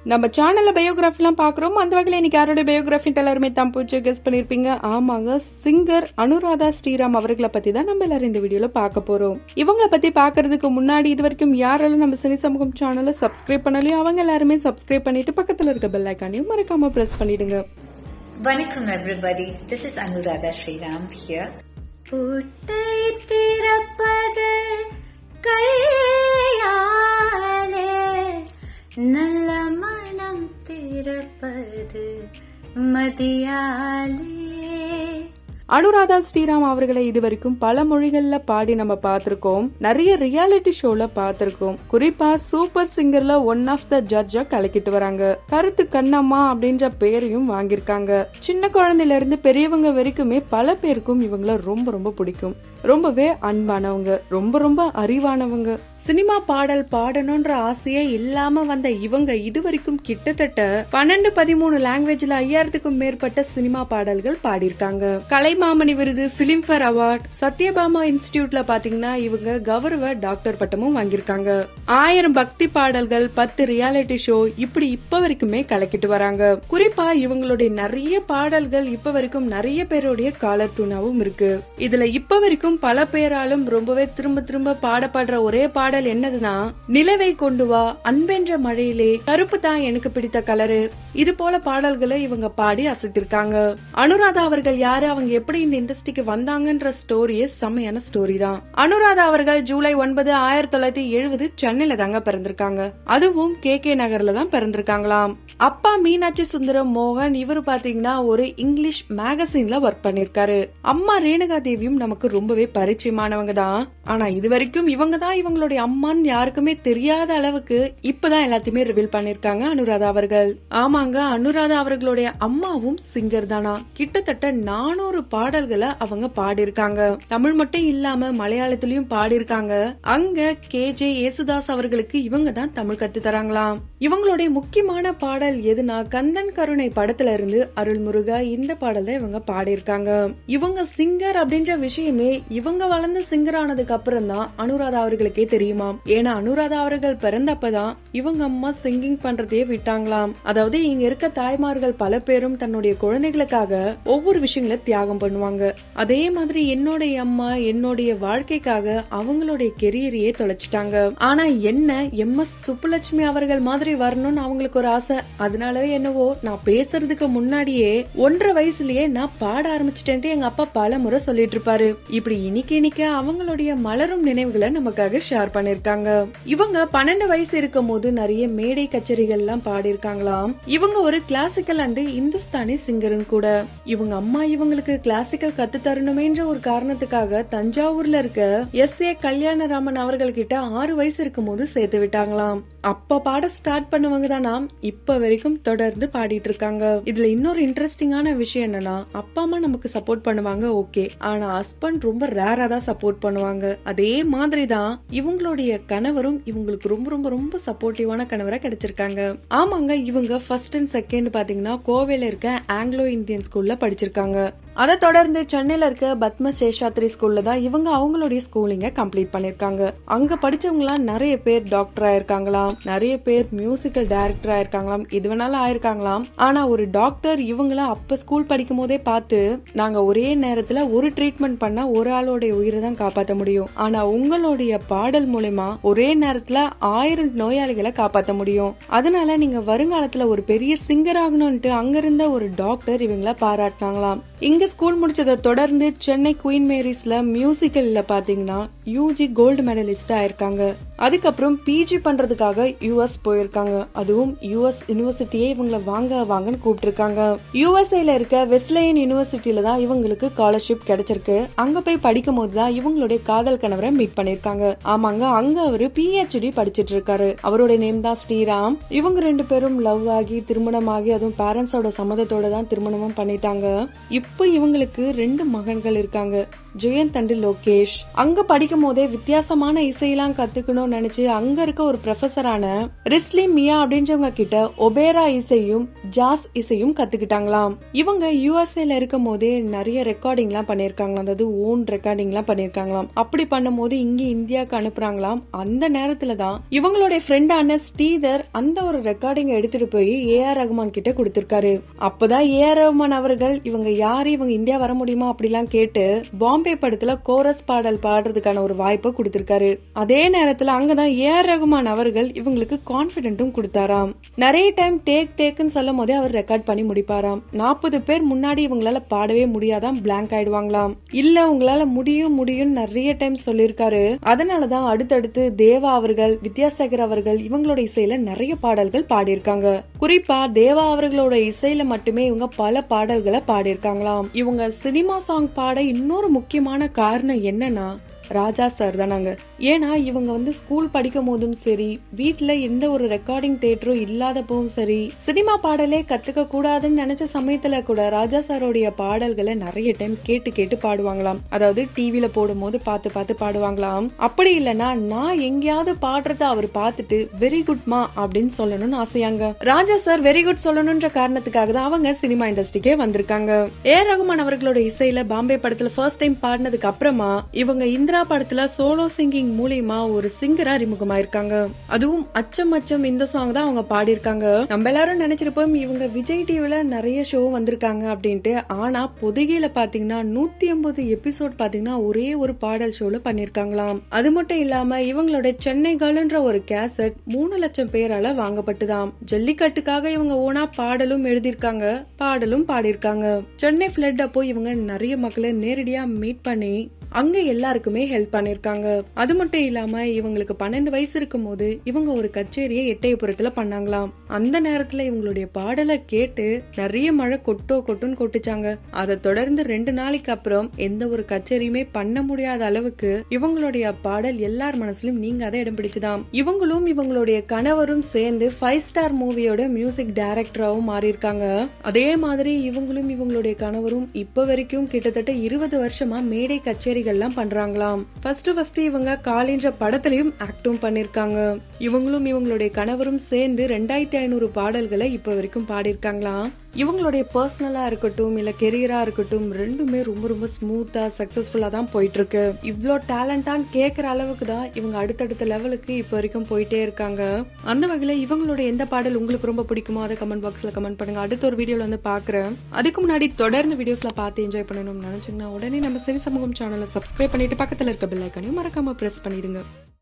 நம்ம சேனல்ல பயோகிராஃபிலாம் பாக்குறோம் அந்த வகையில் இன்னைக்கு யாரோட பயோகிராஃபி எல்லாருமே தான் பூச்சி கெஸ் பண்ணிருப்பீங்க ஆமாங்க சிங்கர் அனுராதா ஸ்ரீராம் அவர்களை பத்தி தான் நம்ம எல்லாரும் இந்த வீடியோல பார்க்க போறோம் இவங்க பத்தி பாக்குறதுக்கு முன்னாடி இது வரைக்கும் யாரெல்லாம் நம்ம சினி சமூகம் சேனலை சப்ஸ்கிரைப் பண்ணலையோ அவங்க எல்லாருமே சப்ஸ்கிரைப் பண்ணிட்டு பக்கத்துல இருக்க பெல் ஐக்கானையும் மறக்காம பிரஸ் பண்ணிடுங்க வணக்கம் everybody this is Anuradha Sriram here பூட்டை திறப்பது கையாலே நல்ல மனம் திறப்பது மதியாலே அனுராதா ஸ்ரீராம் அவர்களை இது வரைக்கும் பல மொழிகள்ல பாடி நம்ம பார்த்திருக்கோம் நிறைய ரியாலிட்டி ஷோல பார்த்திருக்கோம் குறிப்பா சூப்பர் சிங்கர்ல ஒன் ஆஃப் த ஜட்ஜா கலக்கிட்டு வராங்க கருத்து கண்ணம்மா அப்படின்ற பேரையும் வாங்கியிருக்காங்க சின்ன குழந்தையில இருந்து பெரியவங்க வரைக்குமே பல பேருக்கும் இவங்கள ரொம்ப ரொம்ப பிடிக்கும் ரொம்பவே அன்பானவங்க ரொம்ப ரொம்ப அறிவானவங்க சினிமா பாடல் பாடணும்ன்ற ஆசையே இல்லாம வந்த இவங்க இதுவரைக்கும் கிட்டத்தட்ட பன்னெண்டு பதிமூணு லாங்குவேஜ்ல ஐயாயிரத்துக்கும் மேற்பட்ட சினிமா பாடல்கள் பாடியிருக்காங்க கலைமாமணி விருது பிலிம்ஃபேர் அவார்ட் சத்யபாமா இன்ஸ்டிடியூட்ல பாத்தீங்கன்னா இவங்க கௌரவ டாக்டர் பட்டமும் வாங்கியிருக்காங்க ஆயிரம் பக்தி பாடல்கள் பத்து ரியாலிட்டி ஷோ இப்படி இப்ப வரைக்குமே கலக்கிட்டு வராங்க குறிப்பா இவங்களுடைய நிறைய பாடல்கள் இப்ப வரைக்கும் நிறைய பேருடைய காலர் டூனாவும் இருக்கு இதுல இப்ப வரைக்கும் பல பேராலும் ரொம்பவே திரும்ப திரும்ப பாடப்படுற ஒரே பாடல் என்னதுன்னா நிலவை கொண்டு வா அன்பென்ற மழையிலே கருப்பு தான் எனக்கு பிடித்த கலரு இது போல பாடல்களை இவங்க பாடி அசைத்திருக்காங்க அனுராதா அவர்கள் யாரு அவங்க எப்படி இந்த இண்டஸ்ட்ரிக்கு வந்தாங்கன்ற ஸ்டோரியே செம்மையான ஸ்டோரி தான் அனுராதா அவர்கள் ஜூலை ஒன்பது ஆயிரத்தி தொள்ளாயிரத்தி எழுபது சென்னையில தாங்க பிறந்திருக்காங்க அதுவும் கே கே நகர்ல தான் பிறந்திருக்காங்களாம் அப்பா மீனாட்சி சுந்தரம் மோகன் இவரு பாத்தீங்கன்னா ஒரு இங்கிலீஷ் மேகசின்ல ஒர்க் பண்ணிருக்காரு அம்மா ரேணுகா தேவியும் நமக்கு ரொம்பவே பரிச்சயமானவங்க தான் ஆனா இது வரைக்கும் இவங்க தான் இவங்களுடைய அம்மான்னு யாருக்குமே தெரியாத அளவுக்கு இப்பதான் எல்லாத்தையுமே ரிவீல் பண்ணிருக்காங்க அனுராதா அவர்கள் ஆமாங்க அனுராதா அவர்களுடைய அம்மாவும் சிங்கர் தானா கிட்டத்தட்ட நானூறு பாடல்களை அவங்க பாடியிருக்காங்க தமிழ் மட்டும் இல்லாம மலையாளத்திலயும் பாடியிருக்காங்க அங்க கே ஜே ஏசுதாஸ் அவர்களுக்கு இவங்க தான் தமிழ் கத்து தராங்களாம் இவங்களுடைய முக்கியமான பாடல் எதுனா கந்தன் கருணை படத்துல இருந்து அருள்முருகா இந்த பாடல் தான் இவங்க பாடியிருக்காங்க இவங்க சிங்கர் அப்படின்ற விஷயமே இவங்க வளர்ந்து சிங்கர் ஆனதுக்கு அப்புறம் தான் அனுராதா அவர்களுக்கே தெரியுமாம் ஏன்னா அனுராதா அவர்கள் பிறந்தப்பதான் இவங்க அம்மா சிங்கிங் பண்றதையே விட்டாங்களாம் அதாவது இங்க இருக்க தாய்மார்கள் பல பேரும் தன்னுடைய குழந்தைகளுக்காக ஒவ்வொரு விஷயங்களை தியாகம் பண்ணுவாங்க அதே மாதிரி என்னுடைய அம்மா என்னுடைய வாழ்க்கைக்காக அவங்களுடைய கெரியரையே தொலைச்சிட்டாங்க ஆனா என்ன எம் எஸ் சுப்புலட்சுமி அவர்கள் மாதிரி வரணும்னு அவங்களுக்கு ஒரு ஆசை அதனால என்னவோ நான் பேசுறதுக்கு முன்னாடியே ஒன்றரை வயசுலயே நான் பாட ஆரம்பிச்சிட்டேன்ட்டு எங்க அப்பா பல முறை சொல்லிட்டு இருப்பாரு இப்படி இன்னைக்கு இன்னைக்கு அவங்களுடைய மலரும் நினைவுகளை நமக்காக ஷேர் பண்ணிருக்காங்க இவங்க பன்னெண்டு வயசு இருக்கும் போது நிறைய மேடை கச்சேரிகள் எல்லாம் பாடியிருக்காங்களாம் இவங்க ஒரு கிளாசிக்கல் அண்ட் இந்துஸ்தானி சிங்கரும் கூட இவங்க அம்மா இவங்களுக்கு கிளாசிக்கல் கத்து தரணுமேன்ற ஒரு காரணத்துக்காக தஞ்சாவூர்ல இருக்க எஸ் ஏ கல்யாணராமன் அவர்கள் கிட்ட ஆறு வயசு இருக்கும் போது சேர்த்து விட்டாங்களாம் அப்ப பாட ஸ்டார்ட் பண்ணுவாங்க தானா இப்ப வரைக்கும் தொடர்ந்து பாடிட்டு இருக்காங்க இதுல இன்னொரு இன்ட்ரெஸ்டிங்கான விஷயம் என்னன்னா அப்பா அம்மா நமக்கு சப்போர்ட் பண்ணுவாங்க ஓகே ஆனா ஹஸ்பண்ட் ரொம்ப ரேரா தான் சப்போர்ட் பண்ணுவாங்க அதே மாதிரி தான் இவங்களுடைய கணவரும் இவங்களுக்கு ரொம்ப ரொம்ப ரொம்ப சப்போர்ட்டிவான கணவரா கிடைச்சிருக்காங்க ஆமாங்க இவங்க ஃபர்ஸ்ட் அண்ட் செகண்ட் பாத்தீங்கன்னா கோவையில இருக்க ஆங்கிலோ இந்தியன் ஸ்கூல்ல படிச்சிருக்காங்க அதை தொடர்ந்து சென்னையில இருக்க பத்ம சேஷாத்ரி ஸ்கூல்ல தான் இவங்க அவங்களுடைய ஸ்கூலிங்க கம்ப்ளீட் பண்ணிருக்காங்க அங்க படிச்சவங்களாம் நிறைய பேர் டாக்டர் ஆயிருக்காங்களாம் நிறைய பேர் மியூசிக்கல் டைரக்டர் ஆயிருக்காங்களாம் இது வேணாலும் ஆயிருக்காங்களாம் ஆனா ஒரு டாக்டர் இவங்கள அப்ப ஸ்கூல் படிக்கும் போதே பார்த்து நாங்க ஒரே நேரத்துல ஒரு ட்ரீட்மெண்ட் பண்ணா ஒரு ஆளோடைய உயிரை தான் காப்பாத்த முடியும் ஆனா உங்களுடைய பாடல் மூலயமா ஒரே நேரத்துல ஆயிரம் நோயாளிகளை காப்பாத்த முடியும் அதனால நீங்க வருங்காலத்துல ஒரு பெரிய சிங்கர் ஆகணும்ட்டு அங்க இருந்த ஒரு டாக்டர் இவங்கள பாராட்டினாங்களாம் இங்க ஸ்கூல் முடிச்சதை தொடர்ந்து சென்னை குயின் மேரிஸ்ல மியூசிக்கல்ல பாத்தீங்கன்னா யூஜி கோல்டு மெடலிஸ்ட் ஆயிருக்காங்க அதுக்கப்புறம் பிஜி பண்றதுக்காக யூஎஸ் போயிருக்காங்க அதுவும் யூஎஸ் யூனிவர்சிட்டியே இவங்கள வாங்க வாங்கன்னு கூப்பிட்டுருக்காங்க யூஎஸ்ஏல இருக்க வெஸ்லேயன் யூனிவர்சிட்டியில தான் இவங்களுக்கு ஸ்காலர்ஷிப் கிடைச்சிருக்கு அங்க போய் படிக்கும் போது தான் இவங்களுடைய காதல் கணவரை மீட் பண்ணிருக்காங்க ஆமாங்க அங்க அவரு பிஹெச்டி படிச்சிட்டு இருக்காரு அவருடைய நேம் தான் ஸ்ரீராம் இவங்க ரெண்டு பேரும் லவ் ஆகி திருமணம் ஆகி அதுவும் பேரண்ட்ஸோட சம்மதத்தோட தான் திருமணமும் பண்ணிட்டாங்க இப்போ இவங்களுக்கு ரெண்டு மகன்கள் இருக்காங்க ஜெயந்த் அண்ட் லோகேஷ் அங்க படிக்கும் போதே வித்தியாசமான இசையெல்லாம் கத்துக்கணும்னு நினைச்சு அங்க இருக்க ஒரு ப்ரொஃபஸரான ரிஸ்லி மியா அப்படின்றவங்க கிட்ட ஒபேரா இசையும் ஜாஸ் இசையும் கத்துக்கிட்டாங்களாம் இவங்க யூஎஸ்ஏல இருக்கும் போதே நிறைய ரெக்கார்டிங் எல்லாம் பண்ணிருக்காங்களாம் அதாவது ஓன் ரெக்கார்டிங் எல்லாம் பண்ணிருக்காங்களாம் அப்படி பண்ணும் போது இங்க இந்தியாவுக்கு அனுப்புறாங்களாம் அந்த நேரத்துல தான் இவங்களுடைய ஃப்ரெண்டான ஸ்ரீதர் அந்த ஒரு ரெக்கார்டிங் எடுத்துட்டு போய் ஏ ஆர் ரகுமான் கிட்ட கொடுத்திருக்காரு அப்பதான் ஏ ஆர் ரகுமான் அவர்கள் இவங்க யாரு இவங்க இந்தியா வர முடியுமா அப்படிலாம் கேட்டு பாம்பே படத்துல கோரஸ் பாடல் பாடுறதுக்கான ஒரு வாய்ப்பை கொடுத்திருக்காரு அதே நேரத்துல அங்கதான் ஏ ஆர் ரகுமான் அவர்கள் இவங்களுக்கு கான்பிடென்ட்டும் கொடுத்தாராம் நிறைய டைம் டேக் டேக்குன்னு சொல்லும் போதே அவர் ரெக்கார்ட் பண்ணி முடிப்பாராம் நாற்பது பேர் முன்னாடி இவங்களால பாடவே முடியாதாம் பிளாங்க் ஆயிடுவாங்களாம் இல்ல உங்களால முடியும் முடியும் நிறைய டைம் சொல்லியிருக்காரு அதனாலதான் அடுத்தடுத்து தேவா அவர்கள் வித்யாசாகர் அவர்கள் இவங்களோட இசையில நிறைய பாடல்கள் பாடியிருக்காங்க குறிப்பா தேவா அவர்களோட இசையில மட்டுமே இவங்க பல பாடல்களை பாடியிருக்காங்களாம் இவங்க சினிமா சாங் பாட இன்னொரு முக்கியமான காரணம் என்னன்னா ராஜா சார் தானாங்க ஏன்னா இவங்க வந்து ஸ்கூல் படிக்கும் போதும் சரி வீட்ல எந்த ஒரு ரெக்கார்டிங் தேட்டரும் இல்லாதப்பவும் சரி சினிமா பாடலே கத்துக்க கூடாதுன்னு நினைச்ச சமயத்துல கூட ராஜா சாரோடைய பாடல்களை நிறைய டைம் கேட்டு கேட்டு பாடுவாங்களாம் அதாவது டிவில போடும் போது பார்த்து பார்த்து பாடுவாங்களாம் அப்படி இல்லைன்னா நான் எங்கேயாவது பாடுறத அவர் பார்த்துட்டு வெரி குட்மா அப்படின்னு சொல்லணும்னு ஆசையாங்க ராஜா சார் வெரி குட் சொல்லணும்ன்ற காரணத்துக்காக தான் அவங்க சினிமா இண்டஸ்ட்ரிக்கே வந்திருக்காங்க ஏ ரகுமான் அவர்களோட இசையில பாம்பே படத்துல ஃபர்ஸ்ட் டைம் பாடினதுக்கு அப்புறமா இவங்க இந்திரா படத்துல சோலோ சிங்கிங் மூலியமா ஒரு சிங்கரா அறிமுகமாயிருக்காங்க அதுவும் அச்சம் அச்சம் இந்த சாங் தான் அவங்க பாடியிருக்காங்க நம்ம எல்லாரும் நினைச்சிருப்போம் இவங்க விஜய் டிவில நிறைய ஷோ வந்திருக்காங்க அப்படின்ட்டு ஆனா பொதுகையில பாத்தீங்கன்னா நூத்தி ஐம்பது எபிசோட் பாத்தீங்கன்னா ஒரே ஒரு பாடல் ஷோல பண்ணிருக்காங்களாம் அது மட்டும் இல்லாம இவங்களோட சென்னை கேர்ள்ன்ற ஒரு கேசட் மூணு லட்சம் பேரால வாங்கப்பட்டுதாம் ஜல்லிக்கட்டுக்காக இவங்க ஓனா பாடலும் எழுதியிருக்காங்க பாடலும் பாடியிருக்காங்க சென்னை பிளட் அப்போ இவங்க நிறைய மக்களை நேரடியா மீட் பண்ணி அங்க எல்லாருக்குமே ஹெல்ப் பண்ணிருக்காங்க அது மட்டும் இல்லாம இவங்களுக்கு பன்னெண்டு வயசு இருக்கும் போது இவங்க ஒரு கச்சேரியை எட்டயபுரத்துல பண்ணாங்களாம் அந்த நேரத்துல இவங்களுடைய பாடலை கேட்டு நிறைய மழை கொட்டோ கொட்டுன்னு கொட்டுச்சாங்க அதை தொடர்ந்து ரெண்டு நாளைக்கு அப்புறம் எந்த ஒரு கச்சேரியுமே பண்ண முடியாத அளவுக்கு இவங்களுடைய பாடல் எல்லார் மனசுலயும் நீங்க அதை இடம் பிடிச்சுதாம் இவங்களும் இவங்களுடைய கணவரும் சேர்ந்து ஃபைவ் ஸ்டார் மூவியோட மியூசிக் டைரக்டராகவும் மாறி இருக்காங்க அதே மாதிரி இவங்களும் இவங்களுடைய கணவரும் இப்ப வரைக்கும் கிட்டத்தட்ட இருபது வருஷமா மேடை கச்சேரிகள்லாம் பண்றாங்களாம் ஃபர்ஸ்ட் ஃபர்ஸ்ட் இவங்க காலின்ற படத்துலயும் ஆக்டும் பண்ணிருக்காங்க இவங்களும் இவங்களுடைய கணவரும் சேர்ந்து ரெண்டாயிரத்தி ஐநூறு பாடல்களை இப்ப வரைக்கும் பாடியிருக்காங்களாம் இவங்களுடைய பர்சனலா இருக்கட்டும் இல்ல கெரியரா இருக்கட்டும் ரெண்டுமே ரொம்ப ரொம்ப ஸ்மூத்தா சக்சஸ்ஃபுல்லா தான் போயிட்டு இருக்கு இவ்ளோ டேலண்டான்னு கேக்குற அளவுக்கு தான் இவங்க அடுத்தடுத்த லெவலுக்கு இப்ப வரைக்கும் போயிட்டே இருக்காங்க அந்த வகையில இவங்களோட எந்த பாடல் உங்களுக்கு ரொம்ப பிடிக்குமோ அதை கமெண்ட் பாக்ஸ்ல கமெண்ட் பண்ணுங்க அடுத்த ஒரு வீடியோல வந்து பாக்குறேன் அதுக்கு முன்னாடி தொடர்ந்து வீடியோஸ்ல பார்த்து என்ஜாய் பண்ணணும்னு நினைச்சீங்கன்னா உடனே நம்ம சரி சமூகம் சேனலை சப்ஸ்கிரைப் பண்ணிட்டு பக்கத்துல இருக்க பெல் ஐக்கனையும் மறக்காம பிரஸ் பண்ணிடுங்க